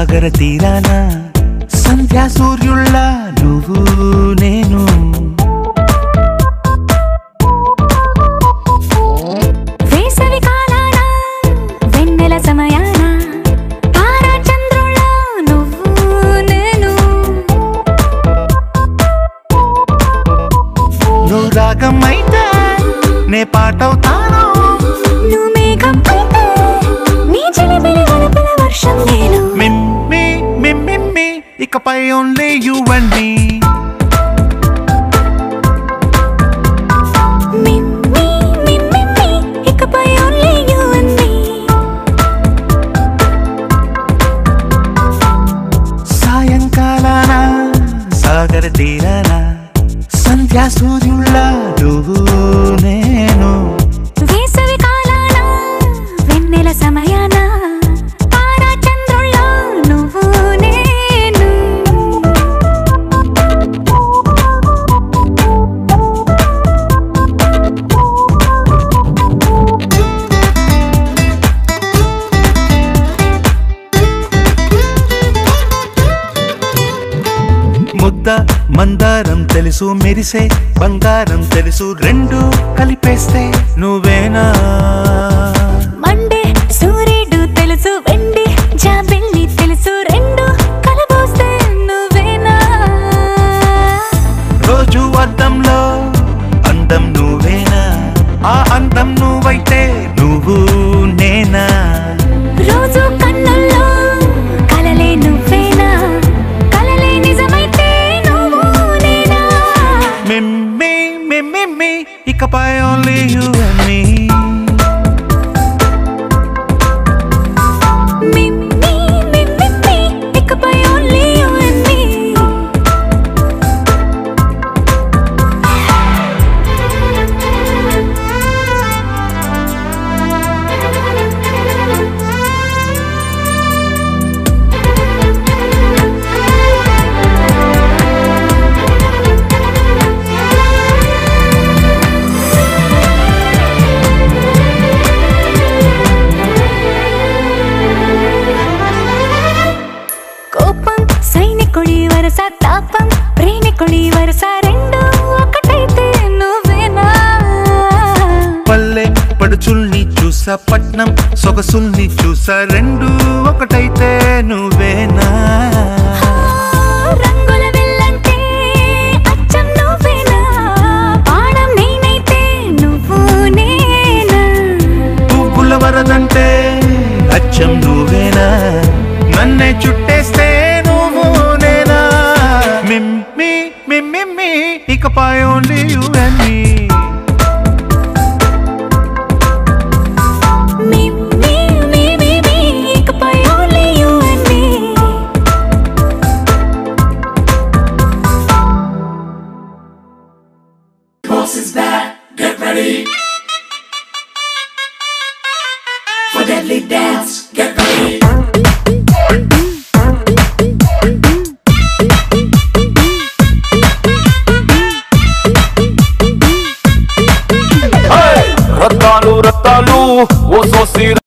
సాగర తీరాన సంధ్యా సూర్యుళ్ళ నువ్వు నేను వేసవి కాలాన వెన్నెల సమయాన తారా చంద్రుళ్ళ నువ్వు నేను నువ్వు రాగం అయితే నే పాటవుతాను నువ్వు మేఘం అయితే నీ చిలిపిలి గడపల వర్షం నేను మిమ్మి మిమ్మి ఇకపై ఓన్లీ యు అండ్ మీ మిమ్మీ మిమ్మిమ్మి ఇకపై ఓన్లీ యు అండ్ మీ సాయంకాలాన సాగర తీరాన సంధ్యా సూర్యుళ్ళ నువ్వు నేను వేసవి కాలాన వెన్నెల సమయాన తారా చంద్రుళ్ళ నువ్వు నేను ముద్ద మందారం తెలుసు మెరిసే బంగారం తెలుసు రెండు కలిపేస్తే నువ్వేనా మండే సూర్యుడు తెలుసు వెండి జాబిల్లి తెలుసు రెండు కలబోస్తే నువ్వేనా రోజు అద్దంలో అందం నువ్వేనా ఆ అందం నువ్వైతే నువ్వు నేనా రోజు కన్నుల్లో కలలే నువ్వేనా కలలే నిజమైతే నువ్వు నేనా మిమ్మి మిమ్మి ఇకపై ఓన్లీ యు అండ్ మీ మిమ్మీ మిమ్మిమ్మి ఇకపై ఓన్లీ యు అండ్ మీ కోపం సైనికుడి వరస తాపం ప్రేమికుడి వరస రెండు ఒకటైతే నువ్వేనా పల్లె పడుచుల్ని చూసా పట్నం సొగసుల్ని చూసా రెండు ఒకటైతే నువ్వేనా రంగుల విల్లంటే అచ్చం నువ్వేనా బాణం నేనైతే నువ్వు నేనా పువ్వుల వరదంటే అచ్చం నువ్వేనా నన్నే చుట్టేస్తే నువ్వు నేనా మిమ్మి మిమ్మి ఇకపై ఓన్లీ యు అండ్ మీ మిమ్మీ మిమ్మీ ఇకపై only you and me Boss is back, get ready. For deadly dance, get ready. రత్తాలు రత్తాలు ఓ సోసి